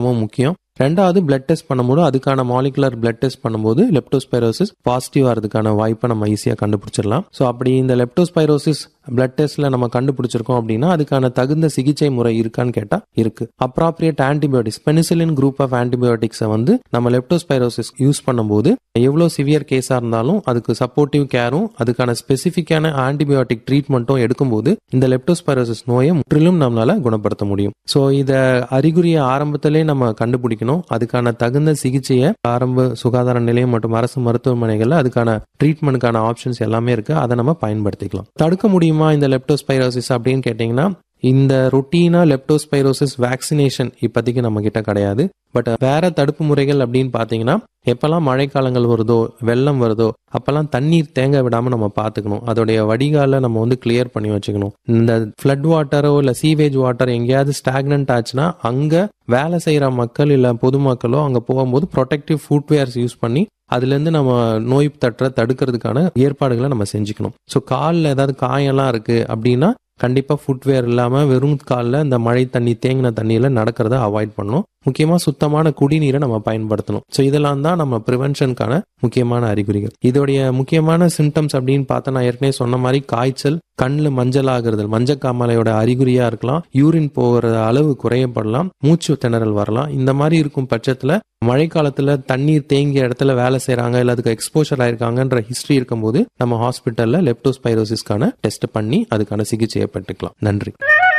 ரொம்ப முக்கியம் ரெண்டாவது பிளட் டெஸ்ட் பண்ணும்போது அதுக்கான மாலிகுலர் பிளட் டெஸ்ட் பண்ணும்போது லெப்டோஸ்பைரோசிஸ் பாசிட்டிவ் வரதுக்கான வாய்ப்பை நம்ம ஈஸியாக கண்டுபிடிச்சிடலாம் ஸோ அப்படி இந்த லெப்டோஸ்பைரோசிஸ் பிளட் டெஸ்ட்ல நம்ம கண்டுபிடிச்சிருக்கோம் அப்படின்னா அதுக்கான தகுந்த சிகிச்சை முறை இருக்கான்னு கேட்டா இருக்கு appropriate antibiotics penicillin group of ஆன்டிபயோட்டிக்ஸை வந்து நம்ம லெப்டோஸ்பைரோசிஸ் யூஸ் பண்ணும்போது எவ்வளோ சிவியர் கேஸா இருந்தாலும் அதுக்கு சப்போர்ட்டிவ் கேரும் அதுக்கான ஸ்பெசிஃபிக்கான ஆன்டிபயோட்டிக் ட்ரீட்மெண்ட்டும் எடுக்கும்போது இந்த லெப்டோஸ்பைரோசிஸ் நோயை முற்றிலும் நம்மளால குணப்படுத்த முடியும் ஸோ இத அறிகுறியை ஆரம்பத்திலே நம்ம கண்டுபிடிக்கணும் அதுக்கான தகுந்த சிகிச்சையை ஆரம்ப சுகாதார நிலையம் மற்றும் அரசு மருத்துவமனைகள்ல அதுக்கான ட்ரீட்மெண்ட்டுக்கான ஆப்ஷன்ஸ் எல்லாமே இருக்கு அதை நம்ம பயன்படுத்திக்கலாம் தடுக்க முடியுமா இந்த லெப்டோஸ்பைரோசிஸ் அப்படின்னு கேட்டிங்கன்னா இந்த ரொட்டீனா லெப்டோஸ்பைரோசிஸ் வேக்சினேஷன் இப்போதைக்கு நம்ம கிட்ட கிடையாது பட் வேற தடுப்பு முறைகள் அப்படின்னு பார்த்தீங்கன்னா எப்பெல்லாம் மழைக்காலங்கள் வருதோ வெள்ளம் வருதோ அப்பெல்லாம் தண்ணீர் தேங்க விடாம நம்ம பார்த்துக்கணும் அதோடைய வடிகால நம்ம வந்து கிளியர் பண்ணி வச்சுக்கணும் இந்த ஃப்ளட் வாட்டரோ இல்லை சீவேஜ் வாட்டர் எங்கேயாவது ஸ்டாக்னன்ட் ஆச்சுன்னா அங்க வேலை செய்யற மக்கள் இல்லை பொதுமக்களோ அங்க போகும்போது ப்ரொடெக்டிவ் ஃபுட்வேர்ஸ் யூஸ் பண்ணி அதுலேருந்து நம்ம நோய் தட்டுற தடுக்கிறதுக்கான ஏற்பாடுகளை நம்ம செஞ்சுக்கணும் ஸோ காலில் ஏதாவது காயெல்லாம் இருக்கு அப்படின்னா கண்டிப்பாக ஃபுட்வேர் இல்லாமல் வெறும் காலில் இந்த மழை தண்ணி தேங்கின தண்ணியில் நடக்கிறத அவாய்ட் பண்ணணும் முக்கியமாக சுத்தமான குடிநீரை நம்ம பயன்படுத்தணும் ஸோ இதெல்லாம் தான் நம்ம ப்ரிவென்ஷனுக்கான முக்கியமான அறிகுறிகள் இதோடைய முக்கியமான சிம்டம்ஸ் அப்படின்னு பார்த்தா நான் ஏற்கனவே சொன்ன மாதிரி காய்ச்சல் கண்ணில் மஞ்சள் ஆகுறது மஞ்சக்காமலையோட அறிகுறியா இருக்கலாம் யூரின் போகிற அளவு குறையப்படலாம் மூச்சு திணறல் வரலாம் இந்த மாதிரி இருக்கும் பட்சத்தில் மழைக்காலத்துல தண்ணீர் தேங்கிய இடத்துல வேலை செய்யறாங்க இல்ல அதுக்கு எக்ஸ்போஷர் ஆயிருக்காங்கன்ற ஹிஸ்டரி இருக்கும்போது நம்ம ஹாஸ்பிட்டல்ல லெப்டோஸ்பைரோசிஸ்க்கான டெஸ்ட் பண்ணி அதுக்கான சிகிச்சையை பெற்றுக்கலாம் நன்றி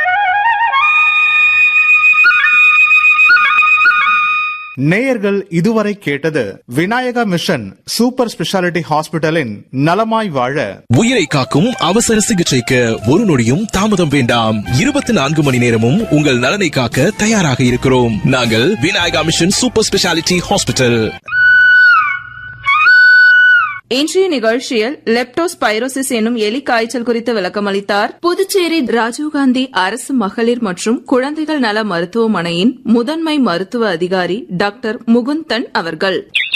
நேயர்கள் இதுவரை கேட்டது விநாயகா மிஷன் சூப்பர் ஸ்பெஷாலிட்டி ஹாஸ்பிட்டலின் நலமாய் வாழ உயிரை காக்கும் அவசர சிகிச்சைக்கு ஒரு நொடியும் தாமதம் வேண்டாம் இருபத்தி நான்கு மணி நேரமும் உங்கள் நலனை காக்க தயாராக இருக்கிறோம் நாங்கள் Vinayaka mission super speciality hospital இன்றைய நிகழ்ச்சியில் லெப்டோஸ்பைரோசிஸ் என்னும் எலி காய்ச்சல் குறித்து விளக்கமளித்தார் புதுச்சேரி ராஜீவ்காந்தி அரசு மகளிர் மற்றும் குழந்தைகள் நல மருத்துவமனையின் முதன்மை மருத்துவ அதிகாரி டாக்டர் முகுந்தன் அவர்கள்